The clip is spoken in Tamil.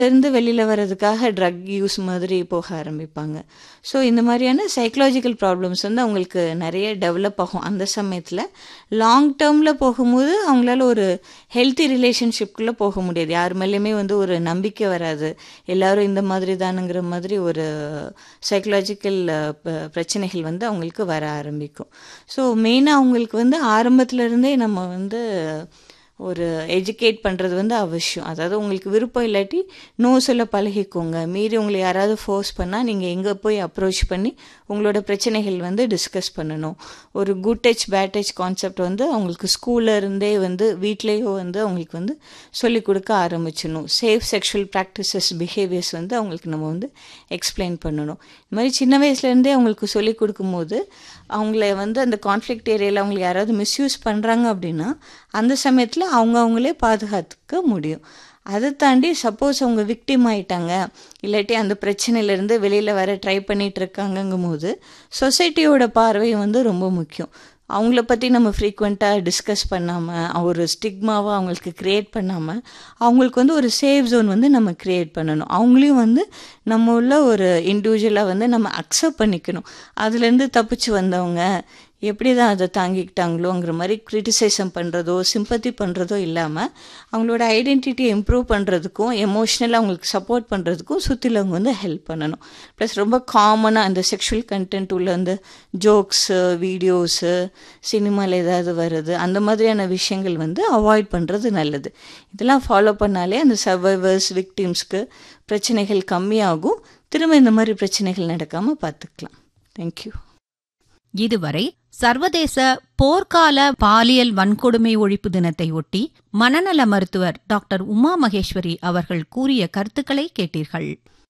இருந்து வெளியில வர்றதுக்காக ட்ரக் யூஸ் மாதிரி போக ஆரம்பிப்பாங்க. ஸோ இந்த மாரியான சைக்காலஜிக்கல் ப்ராப்ளம்ஸ் வந்து அவங்களுக்கு நெறைய டெவலப் ஆகும். அந்த சமயத்தில லாங் டெர்ம்ல போகும்போது அவங்களால ஒரு ஹெல்த்தி ரிலேஷன்ஷிப்குள்ள போக முடியாது. யார் மேலயுமே வந்து ஒரு நம்பிக்கை வராது. எல்லாரும் இந்த மாதிரி தானுங்கிற மாதிரி ஒரு சைக்காலஜிக்கல் ப பிரச்சனைகள் வந்து அவங்களுக்கு வர ஆரம்பிக்கும். ஸோ மெயினா அவங்களுக்கு வந்து ஆரம்பத்துல இருந்தே நம்ம வந்து ஒரு எஜுகேட் பண்றது வந்து அவசியம். அதாவது உங்களுக்கு விருப்பம் இல்லாட்டி நோ சொல்ல பழகிக்கோங்க. மீறி உங்கள யாராவது ஃபோர்ஸ் பண்ணா நீங்க எங்க போய் அப்ரோச் பண்ணி உங்களோட பிரச்சனைகள் வந்து டிஸ்கஸ் பண்ணணும். ஒரு good touch, bad touch concept வந்து அவங்களுக்கு ஸ்கூல்ல இருந்தே வந்து வீட்லயும் வந்து அவங்களுக்கு வந்து சொல்லிக் குடுக்க ஆரம்பிச்சிடணும். சேஃப் செக்சுவல் பிராக்டிசஸ், பிஹேவியர்ஸ் வந்து அவங்களுக்கு நம்ம வந்து எக்ஸ்ப்ளைன் பண்ணணும். இந்த மாரி சின்ன வயசுலேருந்தே அவங்களுக்கு சொல்லிக் குடுக்கும்போது, அவங்கள வந்து அந்த கான்ஃப்ளிக்ட் ஏரியால அவங்கள யாராவது மிஸ்யூஸ் பண்றாங்க அப்படின்னா, அந்த சமயத்தில அவங்க அவங்களே பாதுகாத்துக்க முடியும். அத தாண்டி சப்போஸ் அவங்க விக்டிம் ஆயிட்டாங்க, இல்லாட்டி அந்த பிரச்சனையிலேருந்து வெளியில வர ட்ரை பண்ணிட்டு இருக்காங்கங்கும்போது, சொசைட்டியோட பார்வை வந்து ரொம்ப முக்கியம். அவங்கள பத்தி நம்ம ஃப்ரீக்வென்ட்டா டிஸ்கஸ் பண்ணாம, ஒரு ஸ்டிக்மாவா அவங்களுக்கு கிரியேட் பண்ணாம, அவங்களுக்கு வந்து ஒரு சேஃப் ஜோன் வந்து நம்ம கிரியேட் பண்ணணும். அவங்களையும் வந்து நம்ம உள்ள ஒரு இண்டிவிஜுவலா வந்து நம்ம அக்செப்ட் பண்ணிக்கணும். அதுலேருந்து தப்பிச்சு வந்தவங்க எப்படி தான் அத தாங்கிக்கிட்டாங்களோங்கிற மாரி கிரிட்டிசைசம் பண்றதோ, சிம்பத்தி பண்றதோ இல்லாம, அவங்களோட ஐடென்டிட்டிய இம்ப்ரூவ் பண்றதுக்கும், எமோஷனலா அவங்களுக்கு சப்போர்ட் பண்றதுக்கும் சுத்திலவங்க வந்து ஹெல்ப் பண்ணணும். ப்ளஸ் ரொம்ப காமனா அந்த செக்சுவல் கன்டென்ட் உள்ள அந்த ஜோக்ஸு, வீடியோஸு, சினிமால ஏதாவது வருது, அந்த மாதிரியான விஷயங்கள் வந்து அவாய்ட் பண்றது நல்லது. இதெல்லாம் ஃபாலோ பண்ணாலே அந்த சர்வைவர்ஸ், விக்டிம்ஸ்க்கு பிரச்சனைகள் கம்மியாகும். திரும்ப இந்த மாரி பிரச்சனைகள் நடக்காம பார்த்துக்கலாம். Thank you. இதுவரை சர்வதேச போர்க்கால பாலியல் வன்கொடுமை ஒழிப்பு தினத்தை ஒட்டி மனநல மருத்துவர் டாக்டர் உமா மகேஸ்வரி அவர்கள் கூறிய கருத்துக்களை கேட்டீர்கள்.